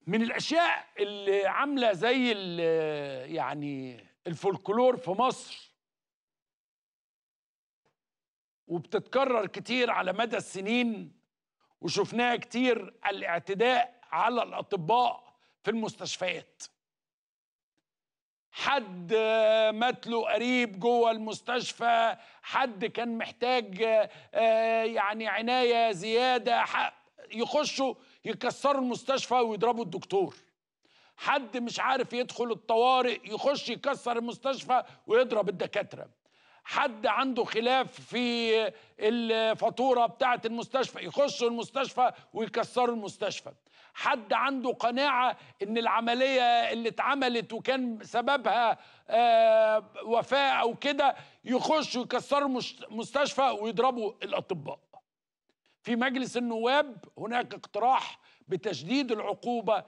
من الاشياء اللي عامله زي ال- يعني الفولكلور في مصر وبتتكرر كتير على مدى السنين وشفناها كتير الاعتداء على الاطباء في المستشفيات حد آه، مات له قريب جوه المستشفى حد كان محتاج آه، آه، يعني عنايه زياده ح- يخشوا يكسروا المستشفى ويضربوا الدكتور حد مش عارف يدخل الطوارئ يخش يكسر المستشفى ويضرب الدكاتره حد عنده خلاف في الفاتوره بتاعه المستشفى يخشوا المستشفى ويكسروا المستشفى حد عنده قناعه ان العمليه اللي اتعملت وكان سببها آه، وفاه او كده يخشوا يكسروا المش- المستشفى ويضربوا الاطباء في مجلس النواب هناك اقتراح بتشديد العقوبه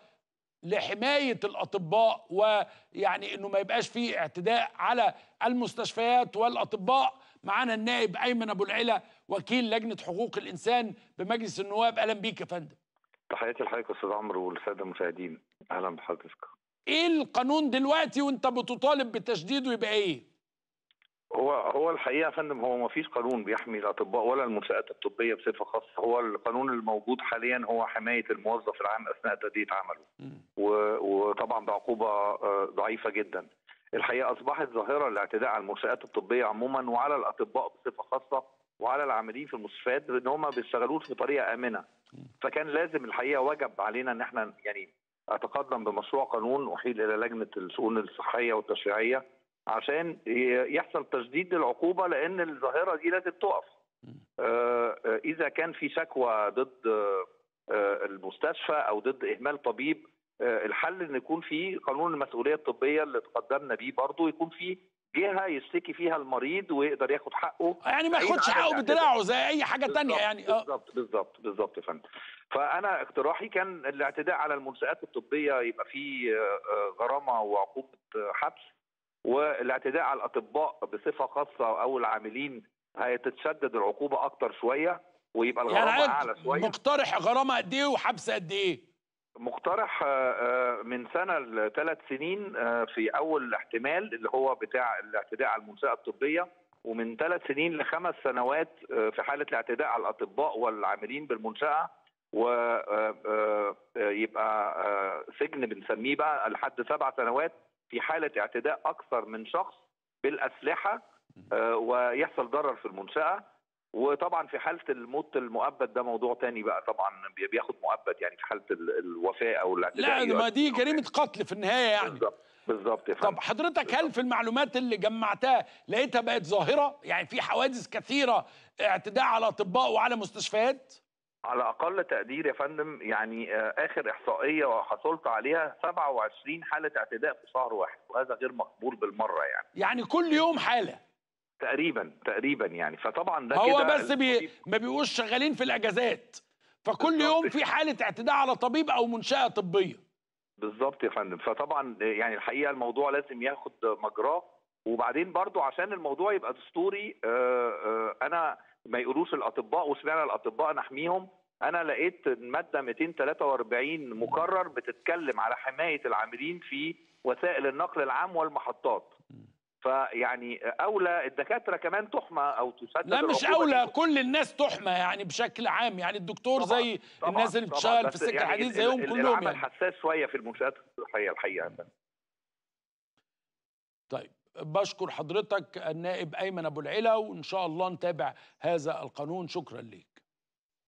لحمايه الاطباء ويعني انه ما يبقاش فيه اعتداء على المستشفيات والاطباء معانا النائب ايمن ابو العلا وكيل لجنه حقوق الانسان بمجلس النواب اهلا بيك يا فندم تحياتي لحضرتك يا استاذ عمرو والساده المشاهدين اهلا بحضرتك ايه القانون دلوقتي وانت بتطالب بتشديده يبقى ايه هو هو الحقيقه يا فندم هو ما فيش قانون بيحمي الاطباء ولا المنشات الطبيه بصفه خاصه هو القانون الموجود حاليا هو حمايه الموظف العام اثناء تاديه عمله مم. و- وطبعا بعقوبه آه، ضعيفه جدا الحقيقه اصبحت ظاهره الاعتداء على المنشات الطبيه عموما وعلى الاطباء بصفه خاصه وعلى العاملين في المستشفيات بان هم ما بيشتغلوش بطريقه امنه فكان لازم الحقيقه وجب علينا ان احنا يعني اتقدم بمشروع قانون احيل الى لجنه الشؤون الصحيه والتشريعيه عشان ي- يحصل تشديد للعقوبه لان الظاهره دي لازم تقف آه، آه، اذا كان في شكوى ضد آه، آه، المستشفى او ضد اهمال طبيب آه، الحل ان يكون في قانون المسؤوليه الطبيه اللي تقدمنا بيه برضه يكون في جهه يشتكي فيها المريض ويقدر ياخد حقه يعني ما بعيد ياخدش عن حقه الاعتداء. بدراعه زي اي حاجه تانية بالظبط، يعني اه بالظبط بالظبط بالظبط يا فندم فانا اقتراحي كان الاعتداء على المنشات الطبيه يبقى فيه آه، آه، غرامه وعقوبه آه، حبس والاعتداء على الاطباء بصفه خاصه او العاملين هتتشدد العقوبه اكتر شويه ويبقى يعني الغرامه عاد اعلى شويه مقترح غرامه قد ايه وحبس قد ايه مقترح آه، آه، من سنه لثلاث سنين آه، في اول احتمال اللي هو بتاع الاعتداء على المنشاه الطبيه ومن ثلاث سنين لخمس سنوات آه، في حاله الاعتداء على الاطباء والعاملين بالمنشاه ويبقى سجن بنسميه بقى لحد سبع سنوات في حاله اعتداء اكثر من شخص بالاسلحه آه، ويحصل ضرر في المنشاه وطبعا في حاله الموت المؤبد ده موضوع تاني بقى طبعا بي- بياخد مؤبد يعني في حاله ال- الوفاه او الاعتداء لا ما دي يؤدي- جريمه قتل في النهايه يعني بالظبط بالظبط يا طب فندم حضرتك هل في المعلومات اللي جمعتها لقيتها بقت ظاهره يعني في حوادث كثيره اعتداء على اطباء وعلى مستشفيات على اقل تقدير يا فندم يعني آه، اخر احصائيه حصلت عليها 27 حاله اعتداء في شهر واحد وهذا غير مقبول بالمره يعني يعني كل يوم حاله تقريبا تقريبا يعني فطبعا ده هو كده بس بي الطبيب- ما بيبقوش شغالين في الاجازات فكل بالظبط. يوم في حاله اعتداء على طبيب او منشاه طبيه بالظبط يا فندم فطبعا يعني الحقيقه الموضوع لازم ياخد مجراه وبعدين برضو عشان الموضوع يبقى دستوري آه، آه، انا ما يقولوش الاطباء وسمعنا الاطباء نحميهم انا لقيت الماده 243 مقرر بتتكلم على حمايه العاملين في وسائل النقل العام والمحطات فيعني اولى الدكاتره كمان تحمى او تسدد لا مش العقوبة اولى دي. كل الناس تحمى يعني بشكل عام يعني الدكتور طبعاً، زي طبعاً، الناس اللي طبعاً، بتشتغل في بس السكه يعني الحديد ال- زيهم ال- كلهم العمل يعني حساس شويه في المنشات الصحيه الحقيقه يا فندم. طيب بشكر حضرتك النائب ايمن ابو العلا وان شاء الله نتابع هذا القانون شكرا ليك